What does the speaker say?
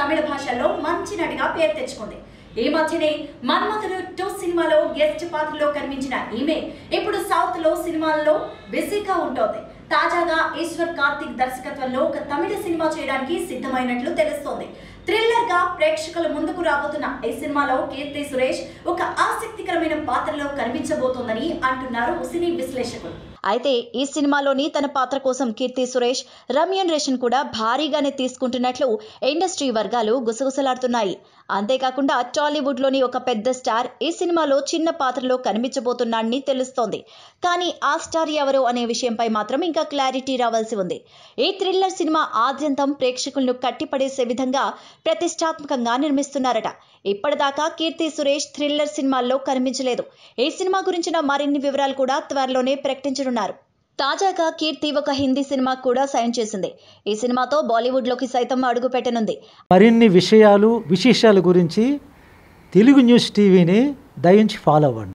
తమిళ భాషల్లో మంచి నటిగా పేరు తెచ్చుకుంది ఈ మధ్యనే మన్మథుడు టూ సినిమాలో గెస్ట్ పాత్రలో కనిపించిన ఈమె ఇప్పుడు సౌత్ లో సినిమాల్లో బిజీగా ఉంటోంది తాజాగా ఈశ్వర్ కార్తిక్ దర్శకత్వంలో ఒక తమిళ సినిమా చేయడానికి సిద్ధమైనట్లు తెలుస్తోంది థ్రిల్లర్ గా ప్రేక్షకుల ముందుకు రాబోతున్న ఈ సినిమాలో కీర్తి సురేష్ ఒక ఆసక్తికరమైన పాత్రలో కనిపించబోతోందని అంటున్నారు సినీ విశ్లేషకులు అయితే ఈ సినిమాలోని తన పాత్ర కోసం కీర్తి సురేష్ రెమ్యూనరేషన్ కూడా భారీగానే తీసుకుంటున్నట్లు ఇండస్ట్రీ వర్గాలు గుసగుసలాడుతున్నాయి అంతేకాకుండా టాలీవుడ్లోని ఒక పెద్ద స్టార్ ఈ సినిమాలో చిన్న పాత్రలో కనిపించబోతున్నాడని తెలుస్తోంది కానీ ఆ స్టార్ ఎవరు అనే విషయంపై మాత్రం ఇంకా క్లారిటీ రావాల్సి ఉంది ఈ థ్రిల్లర్ సినిమా ఆద్యంతం ప్రేక్షకులను కట్టిపడేసే విధంగా ప్రతిష్టాత్మకంగా నిర్మిస్తున్నారట ఇప్పటిదాకా కీర్తి సురేష్ థ్రిల్లర్ సినిమాల్లో కనిపించలేదు ఈ సినిమా గురించిన మరిన్ని వివరాలు కూడా త్వరలోనే ప్రకటించనున్నారు తాజాగా కీర్తి ఒక హిందీ సినిమా కూడా సైన్ చేసింది ఈ సినిమాతో బాలీవుడ్లోకి సైతం అడుగు పెట్టనుంది మరిన్ని విషయాలు విశేషాల గురించి తెలుగు న్యూస్ టీవీని దయించి ఫాలో అవ్వండి